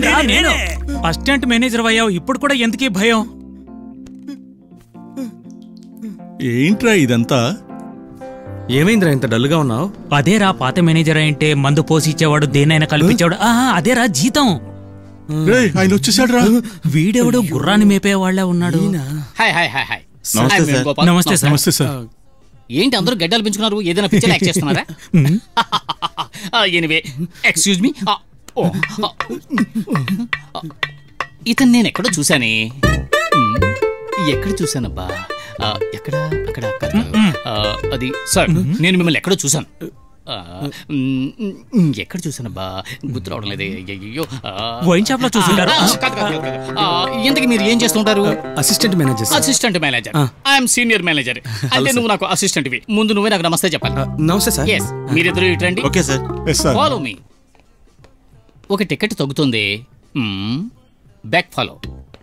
నేనేరా, నేను assistant manager అయ్యావు ఇప్పుడు కూడా ఎందుకీ భయం ఏంట్రా ఇదంతా ఏమైందిరా ఇంత డల్గా ఉన్నావు అదేరా పాత మేనేజర్ అంటే మందు పోసి ఇచ్చేవాడు దేనైనా కల్పించేవాడు ఆహా అదేరా జీతం రేయ్, ఆయన వచ్చేసాడు రా వీడెవడు గుర్రాన్ని మేపే వాళ్ళే ఉన్నాడు hi hi hi hi namaste hi, sir. Venugopal. Namaste sir. Namaste sir ఏంటి అందరూ గడ్డలు పెంచుకున్నారు ఏదైనా పిక్చర్ యాక్ట్ చేస్తున్నారా ఎనివే ఎక్స్క్యూజ్ మీ ఇతను నేను ఎక్కడో చూశానే మ్, ఎక్కడ చూశానబ్బా ఆ, ఎక్కడ అక్కడ అక్కడ ఆ, అది సార్ నేను మిమ్మల్ని ఎక్కడో చూశాను ఆ, మ్, మ్, ఎక్కడ చూశానబ్బా గుర్తు రావడం లేదే అయ్యయ్యో ఆ, వైన్ షాప్ లో చూసుంటారు ఆ, కాదు, కాదు, కాదు, కాదు. ఆ, ఇంతకీ మీరు ఏం చేస్తుంటారు assistant manager sir assistant manager I'm senior manager అంటే నువ్వు నాకు అసిస్టెంట్ వి ముందు నువ్వే నాకు నమస్తే చెప్పాలి ఆ, నమస్తే సార్ ఎస్ మీరిద్దరు ఇటండి okay sir yes sir follow me ఒక టికెట్ తగ్గుతుంది బ్యాక్ ఫాలో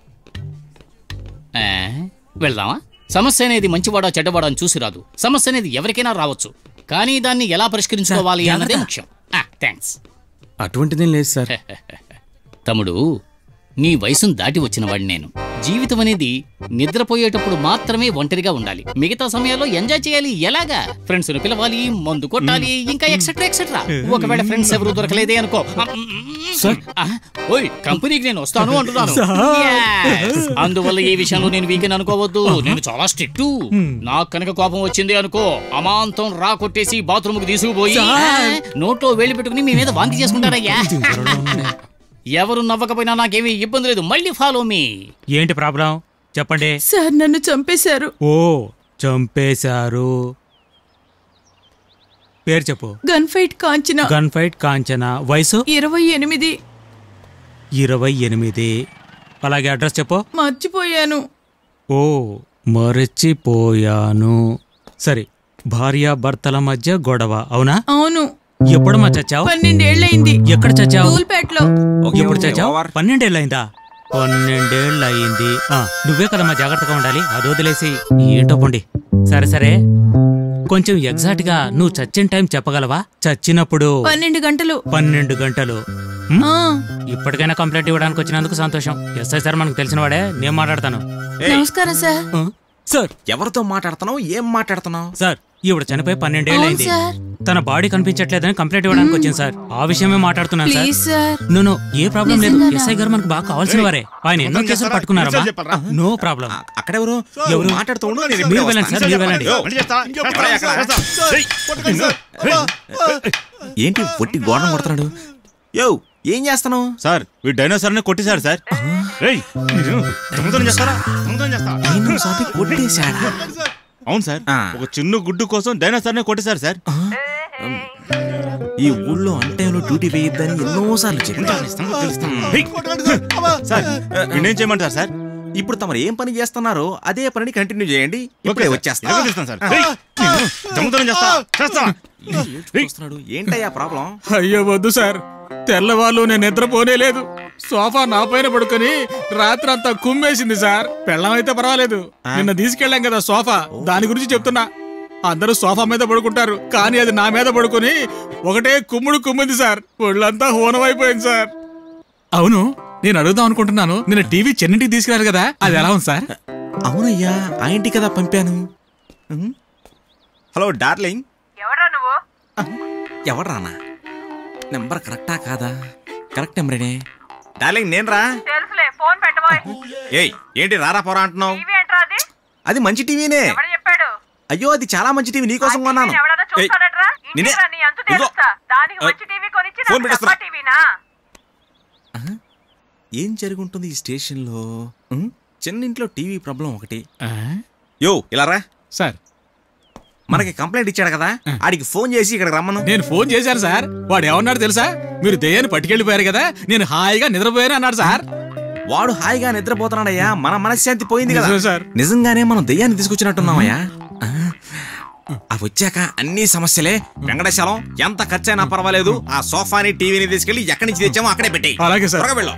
వెళ్దామా సమస్య అనేది మంచివాడా చెడ్డవాడా అని చూసి రాదు సమస్య అనేది ఎవరికైనా రావచ్చు కానీ దాన్ని ఎలా పరిష్కరించుకోవాలి అన్నదే ముఖ్యం థ్యాంక్స్ అటువంటిదేం లేదు సార్ తమ్ముడు నీ వయసును దాటి వచ్చిన వాడిని నేను జీవితం అనేది నిద్రపోయేటప్పుడు మాత్రమే ఒంటరిగా ఉండాలి మిగతా సమయాల్లో ఎంజాయ్ చేయాలి ఎలాగా ఫ్రెండ్స్ ను పిలవాలి మందు కొట్టాలి ఇంకా ఎక్సెట్రా ఎక్సెట్రా ఒకవేళ ఫ్రెండ్స్ ఎవరు దొరకలేదే అనుకో ఆ, ఓయ్ కంపెనీకి నేను వస్తాను అంటున్నాను Yes. అందువల్ల ఈ విషయంలో నేను వీకెన్ అనుకోవద్దు నేను చాలా స్ట్రిక్ట్ నాకు కనుక కోపం వచ్చింది అనుకో అమాంతం రా కొట్టేసి బాత్రూమ్ కు తీసుకుపోయి నోట్లో వేలు పెట్టుకుని మీ మీద వాంతి చేసుకుంటారయ్యా ఎవరు నవ్వకపోయినా నాకేమీ ఇబ్బంది లేదు మళ్ళీ ఫాలో మీ ఏంటి ప్రాబ్లం చెప్పండి సార్ నన్ను చంపేశారు ఓ చంపేశారు పేరు చెప్పు gun fight Kanchana gun fight Kanchana వయసు ఇరవై ఎనిమిది ఇరవై ఎనిమిది అలాగే అడ్రస్ చెప్పు మర్చిపోయాను ఓ మరచిపోయాను సరే భార్యాభర్తల మధ్య గొడవ అవునా అవును ఎప్పుడు మా చచ్చావు పన్నెండేళ్లయింది ఎక్కడ చచ్చావు టూల్పేటలో ఎప్పుడు చచ్చావు పన్నెండేళ్ళు అయిందా పన్నెండేళ్ళు అయింది ఆ, నువ్వే కదమ్మా జాగ్రత్తగా ఉండాలి అది వదిలేసి ఏంటో పండి సరే సరే కొంచెం ఎగ్జాక్ట్ గా నువ్వు చచ్చిన టైం చెప్పగలవా చచ్చినప్పుడు పన్నెండు గంటలు పన్నెండు గంటలు హ్మ్? ఆ, ఇప్పటికైనా కంప్లైంట్ ఇవ్వడానికి వచ్చినందుకు సంతోషం ఎస్ఐ సార్ మనకు తెలిసిన వాడే నేను మాట్లాడతాను నమస్కారం సార్ ఆ, సార్ ఎవరితో మాట్లాడుతున్నావు ఏం మాట్లాడుతున్నావు సార్ ఈవిడ చనిపోయి పన్నెండేళ్ళు అవును అయింది సార్ తన బాడీ కనిపించట్లేదని కంప్లైంట్ ఇవ్వడానికి వచ్చింది సార్ ఆ విషయమే మాట్లాడుతున్నాను sir please sir no no ఏ ప్రాబ్లం లేదు నిజంగానా? ఎస్ఐ గారు మనకు బాగా కావాల్సిన వారే ఆయన ఎన్నో కేసులు పట్టుకున్నారా నో ప్రాబ్లం అక్కడెవరు ఎవరు మాట్లాడుతూ ఉండు, నేను మీరు ఇప్పుడే వెళ్ళండి సార్ మీరు వెళ్ళండి ఏంటి పొట్టి గోడను కొడుతున్నాడు యో ఏం చేస్తున్నావు సార్ వీడు డైనోసార్ కొట్టేశారు సార్ రేయ్, మీరు దొంగతనం చేస్తారా దొంగతనం చేస్తా నేను సాపి కొట్టేశాడా అవును సార్ ఆ. ఒక చిన్న గుడ్డు కోసం డైనోసార్ నే కొట్టేశారు సార్ ఈ ఊళ్ళో అంటేలో డ్యూటీ వేయొద్దని ఎన్నోసార్లు చెప్పాను సార్ వీడేం చేయమంటారు సార్ ఇప్పుడు తమరు ఏం పని చేస్తున్నారో అదే పనిని కంటిన్యూ చేయండి ఇప్పుడే సార్. వచ్చేస్తా ఎలాగో చేస్తాను సార్ రేయ్, నిన్ను దొంగతనం చేస్తా చేస్తా చూస్తున్నాడు ఏంటయ్యా ప్రాబ్లం అయ్యో వద్దు సార్ తెల్లవాళ్ళు నేను నిద్రపోనే లేదు సోఫా నా పైన పడుకొని రాత్రి అంతా కుమ్మేసింది సార్ పెళ్ళం అయితే పర్వాలేదు నిన్న తీసుకెళ్ళాం కదా సోఫా దాని గురించి చెప్తున్నా అందరూ సోఫా మీద పడుకుంటారు కానీ అది నా మీద పడుకొని ఒకటే కుమ్ముడు కుమ్మింది సార్ ఒళ్ళంతా హోనమైపోయింది సార్ అవును నేను అడుగుదాం అనుకుంటున్నాను నిన్న టీవీ చెన్నింటికి తీసుకెళ్లారు కదా అది ఎలా ఉంది సార్ అవునయ్యా ఆ ఇంటికి కదా పంపాను ఉమ్. హలో డార్లింగ్ ఎవరు రానా నెంబర్ కరెక్టా కాదా కరెక్ట్ నెంబరేనే డార్లింగ్ నేను రా తెలుసులే ఫోన్ పెట్టబోయ్ ఏయ్ ఏంటి రారా పోరా అంటున్నావు టీవీ ఏంట్రా అది అది మంచి టీవీనే ఎవడు చెప్పాడు అయ్యో అది చాలా మంచి టీవీ నీకోసం కొన్నాను టీవీని ఎవడన్నా ఏయ్, చూస్తాడట్రా నిన్నే- ఇంటికి రా, నీ అంతు ఇదిగో. తెలుస్తా దానికి ఆ, మంచి టీవీ కొనిచ్చి ఫోన్ నాకు పెట్టేస్తున్నా. డబ్బా టీవీనా ఏం జరుగుంటుంది ఈ స్టేషన్లో ఉమ్, చిన్నింట్లో టీవీ ప్రాబ్లం ఒకటి యో ఇలా రా సార్ మనకి కంప్లైంట్ ఇచ్చాడు కదా ఆడికి ఫోన్ చేసి ఇక్కడ రమ్మను నేను ఫోన్ చేశాను సార్ వాడు ఏమన్నాడు తెలుసా మీరు దెయ్యాన్ని పట్టుకెళ్ళిపోయారు కదా నేను హాయిగా నిద్రపోయాను అన్నాడు సార్ వాడు హాయిగా నిద్రపోతున్నాడయ్యా మన మనశ్శాంతి పోయింది కదా నిజమే సార్. నిజంగానే మనం దెయ్యాన్ని తీసుకొచ్చినట్టున్నామయ్యా ఆ, అవి వచ్చాక అన్ని సమస్యలే వెంకటేశ్వరం ఎంత ఖర్చైనా పర్వాలేదు ఆ సోఫాని టీవీని తీసుకెళ్లి ఎక్కడి నుంచి తెచ్చామో అక్కడే పెట్టేయ్ అలాగే సార్. త్వరగా వెళ్ళు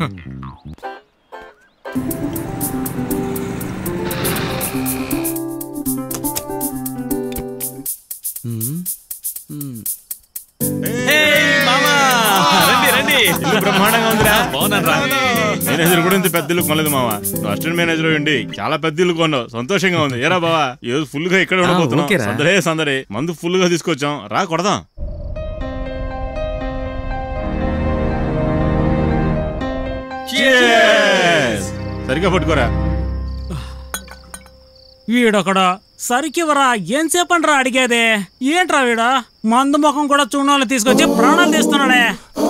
రండి రండి బ్రహ్మాండంగా ఉందిరా మేనేజర్ కూడా ఇంత పెద్ద ఇల్లు కొనలేదు మావా నువ్వు అసిస్టెంట్ మేనేజర్ ఉండి చాలా పెద్ద ఇల్లు కొన్నావు సంతోషంగా ఉంది ఏరా బావా ఏదో ఫుల్ గా ఇక్కడ ఉండబోతున్నాం ఓకేరా. సందరే సందరే మందు ఫుల్ గా తీసుకొచ్చాం రా కొడదాం Cheers! సరిగ్గా పట్టుకోరా వీడొకడు సరికివరా ఎంతసేపండ్రా అడిగేదే ఏంట్రా వీడు మందు ముఖం కూడా చూడాలి తీసుకొచ్చి ప్రాణాలు తీస్తున్నాడే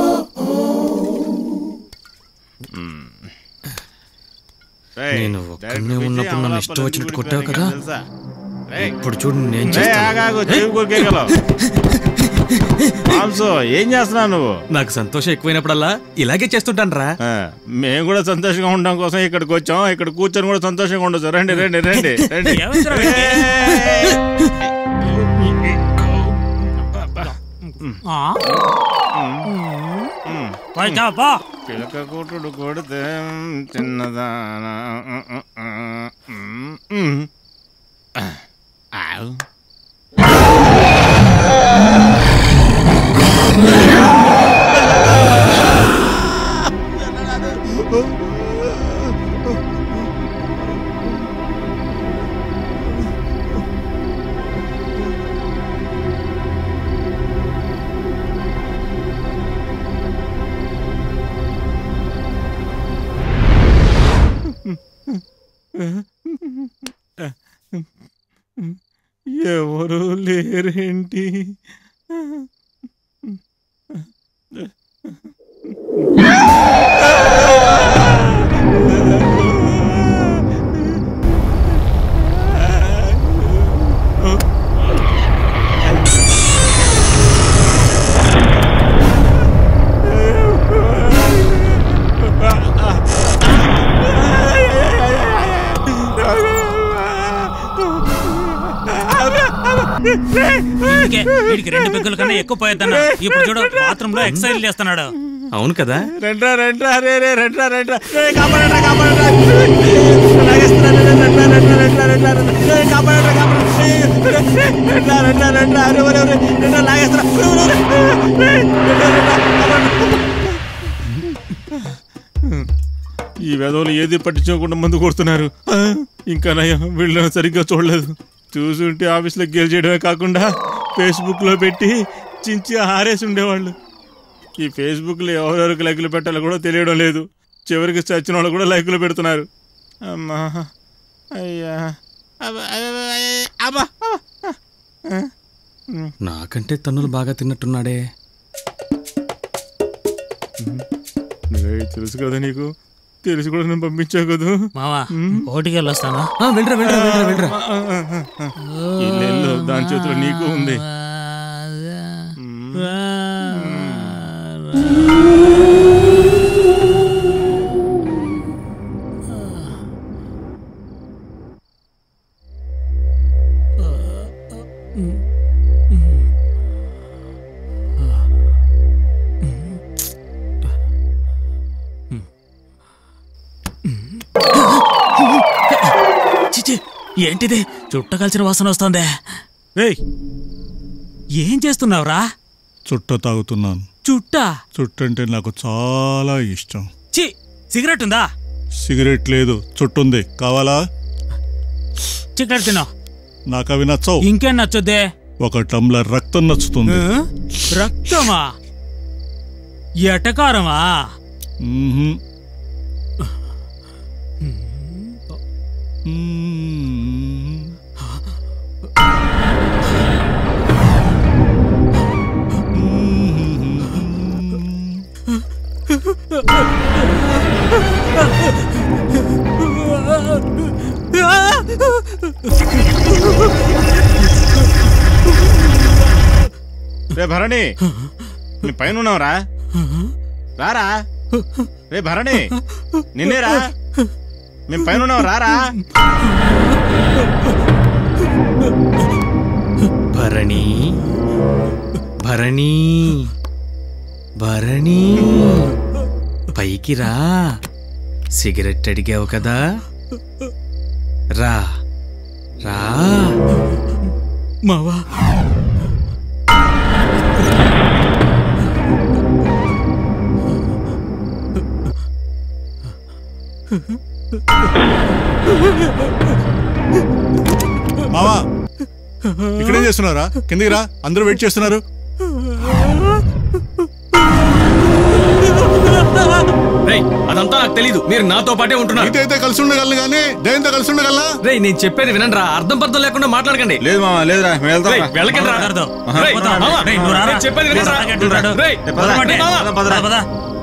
రేయ్, నేను డైరెక్ట్ ఒక్కనే పిలిచి ఉన్నప్పుడు నన్ను అమలాపురం ఇష్టం వచ్చినట్టు గుడికి కొట్టావు వెళ్ళి కదా? తెలుసా? రేయ్, ఇప్పుడు చూడు నేను రేయ్, చేస్తాను ఆగాగు, చెవి కొరికేయగలవు. మాంసు ఏం చేస్తున్నావు నువ్వు నాకు సంతోషం ఎక్కువైనప్పుడల్లా ఇలాగే చేస్తుంటాను రా ఆ, మేము కూడా సంతోషంగా ఉండడం కోసం ఇక్కడికి వచ్చాం ఇక్కడ కూర్చొని కూడా సంతోషంగా ఉండొచ్చు రండి రండి రండి రండి ఏమైందిరా వీడికి? ఆ? పోయి చావు, పో. పిలక కొట్టుడు కొడితే చిన్నదానా ఆవ్. ఎవరు లేరేంటి వీడికే, వీడికి రెండు పెగ్గుల కన్నా ఎక్కువ పోయేద్దన్న ఇప్పుడు చూడు బాత్రూమ్ లో ఎక్సర్సైజ్ చేస్తున్నాడు అవును కదా రెండ్రా రెండ్రా రే రే రెండ్రా రెండ్రా రే కాపాడండి కాపాడండి లాగేస్తున్నా రే రెండ్రా రెండ్రా రెండ్రా రెండ్రా రే కాపాడండి కాపాడండి రెండ్రా రెండ్రా రెండ్రా అరే ఒరే ఒరే రెండ్రా లాగేస్తున్నా ఒరే, ఒరే, ఒరే. రే, రెండ్రా, రెండ్రా, కాపాడండి. ఈ వెధవులు ఏది పట్టించుకోకుండా మందు కొడుతున్నారు ఆ, ఇంకా నయం వీళ్ళని సరిగ్గా చూడలేదు చూసుంటే ఆఫీస్లో గేల్ చేయడమే కాకుండా ఫేస్బుక్లో పెట్టి చించి ఆరేసి ఉండేవాళ్ళు ఈ ఫేస్బుక్లో ఎవరెవరికి లైకులు పెట్టాలో కూడా తెలియడం లేదు చివరికి చచ్చిన వాళ్ళు కూడా లైకులు పెడుతున్నారు అమ్మా అయ్యా అబ్బా, అబ్బా, అబ్బా, అబ్బా. నాకంటే తన్నులు బాగా తిన్నట్టున్నాడే ఏయ్, తెలుసు కదా నీకు తెలిసి కూడా నేను పంపించావు కదా మావా ఓటికి వెళ్ళొస్తాను ఆ, వెళ్ళరా వెళ్ళరా వెళ్ళరా వెళ్ళరా ఈ నెలలో దాని చేతిలో నీకు ఉంది చిచి ఏంటిది చుట్ట కలిసిన వాసన వస్తుంది ఏయ్ ఏం చేస్తున్నావురా చుట్ట తాగుతున్నాను చుట్ట చుట్టంటే నాకు చాలా ఇష్టం చి సిగరెట్ ఉందా సిగరెట్ లేదు చుట్టుంది కావాలా చికెట్ తినో నాకు అవి నచ్చవు ఇంకేం నచ్చుద్దే ఒక టంబ్లర్ రక్తం నచ్చుతుంది ఆ? రక్తమా ఎటకారమా మ్మ్హ్మ్. మ్మ్. రే భరణి నీ పైన ఉన్నావురా రారా రే భరణి నిన్నేరా మేము పైన ఉన్నావు రారా భరణి భరణి భరణి పైకి రా సిగరెట్ అడిగావు కదా రా రా మావా మావా ఇక్కడేం చేస్తున్నారా కిందికి రా అందరూ వెయిట్ చేస్తున్నారు రేయ్ అదంతా నాకు తెలీదు మీరు నాతో పాటే ఉంటున్నారు నీతో అయితే కలిసి ఉండగలను కానీ దయ్యంతో కలిసి ఉండగలనా రేయ్ నేను చెప్పేది వినండి అర్థం పర్థం లేకుండా మాట్లాడకండి లేదు మామ లేదురా మేము వెళ్తాం రేయ్, వెళ్ళకండి రా. కుదరదు. రేయ్, పోతా. మామ, రేయ్, నువ్వు రారా. నేను చెప్పేది వినండి రా. రేయ్, అంటున్నాడు. రేయ్, పద. రేయ్, మామ. పద, పద.